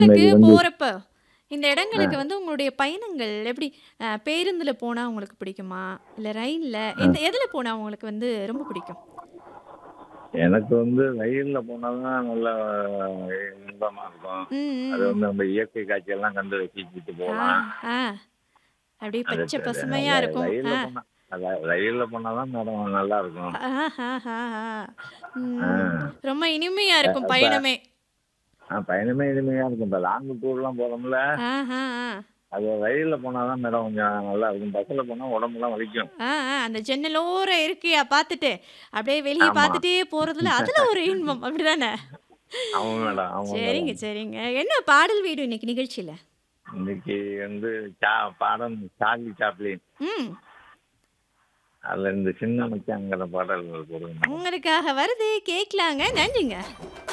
இது வந்து போறப்ப, இந்த ஆ. இடங்களுக்கு வந்து உங்களுடைய பயணங்கள் எப்படி? அ பேருந்துல போனா உங்களுக்கு பிடிக்குமா? இல்ல ரயில்ல? ஆ. எந்த எதுல போனா உங்களுக்கு வந்து ரொம்ப பிடிக்கும்? எனக்கு வந்து ரயில்ல போனா தான் நல்லா இன்பமா இருக்கும். ம், அது ம், வந்து ம். நம்ம இயற்கை காட்சியெல்லாம் கண்டு ரசிச்சுட்டு ஆ, போலாம். ஆ. அப்படியே அது பச்சை ர பசுமையா ர இருக்கும். ரயில்ல ஆ. போனா அத ரயில்ல போனா தான் மேடம் நல்லா இருக்கும். ஆஹாஹாஹா. ஆ. ம். ரொம்ப இனிமையா அ இருக்கும் அப்ப பயணமே. ஆ பயணமே இனிமையா இருக்கும். இப்ப லாங் டூர்லாம் போறோம்ல, ஆஹா, ஆ. அது ரயில்ல போனா தான் மேடம் கொஞ்சம் நல்லா இருக்கும். பஸ்ல போனா உடம்பெல்லாம் வலிக்கும். ஆ, ஆ. அந்த ஜன்னலோர இருக்கைய பார்த்துட்டு, அப்படியே வெளிய ஆமா. பார்த்துட்டே போறதுல அதுல ஒரு இன்பம். அப்படிதானே? ஆமா மேடம், ஆமா சரிங்க, மேடம். சரிங்க. என்ன பாடல் வீடு இன்னைக்கு நிகழ்ச்சியில? இன்னைக்கு வந்து சா பாடம் சார்லி சாப்ளின். ம். அதுல இந்த சின்ன மச்சான்ங்கிற பாடல் போடுங்க மேடம். உங்களுக்காக வருது கேட்கலாங்க. நன்றிங்க.